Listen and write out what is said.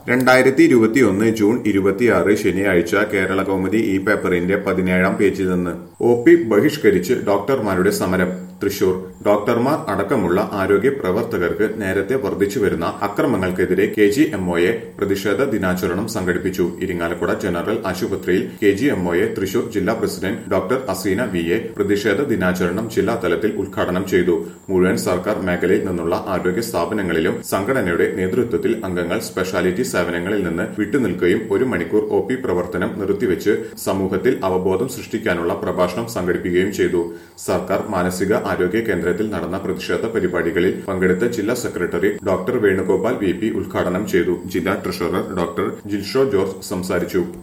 രണ്ടായിരത്തി ഇരുപത്തിയൊന്ന് ജൂൺ ഇരുപത്തിയാറ് ശനിയാഴ്ച കേരള കൗമുദി ഈ പേപ്പറിന്റെ പതിനേഴാം പേജിൽ നിന്ന് ഒ പി ബഹിഷ്കരിച്ച് ഡോക്ടർമാരുടെ സമരം തൃശൂർ ഡോക്ടർമാർ അടക്കമുള്ള ആരോഗ്യ പ്രവർത്തകർക്ക് നേരത്തെ വർദ്ധിച്ചുവരുന്ന അക്രമങ്ങൾക്കെതിരെ കെ ജി എംഒയെ പ്രതിഷേധ ദിനാചരണം സംഘടിപ്പിച്ചു ഇരിങ്ങാലക്കുട ജനറൽ ആശുപത്രിയിൽ കെ ജി എംഒയെ തൃശൂർ ജില്ലാ president doctor Aseena V A പ്രതിഷേധ ദിനാചരണം ജില്ലാ തലത്തിൽ ഉദ്ഘാടനം ചെയ്തു മുഴുവൻ സർക്കാർ മേഖലയിൽ നിന്നുള്ള ആരോഗ്യ സ്ഥാപനങ്ങളിലും സംഘടനയുടെ നേതൃത്വത്തിൽ അംഗങ്ങൾ സ്പെഷ്യാലിറ്റി സേവനങ്ങളിൽ നിന്ന് വിട്ടുനിൽക്കുകയും ഒരു മണിക്കൂർ ഒ പി പ്രവർത്തനം നിർത്തിവെച്ച് സമൂഹത്തിൽ അവബോധം സൃഷ്ടിക്കാനുള്ള പ്രഭാഷണം സംഘടിപ്പിക്കുകയും ചെയ്തു സർക്കാർ മാനസിക ആരോഗ്യ കേന്ദ്രത്തിൽ നടന്ന പ്രതിഷേധ പരിപാടികളിൽ പങ്കെടുത്ത ജില്ലാ secretary doctor Venugopal V P ഉദ്ഘാടനം ചെയ്തു ജില്ലാ ട്രഷറർ ഡോക്ടർ ജിൽഷോ ജോർജ് സംസാരിച്ചു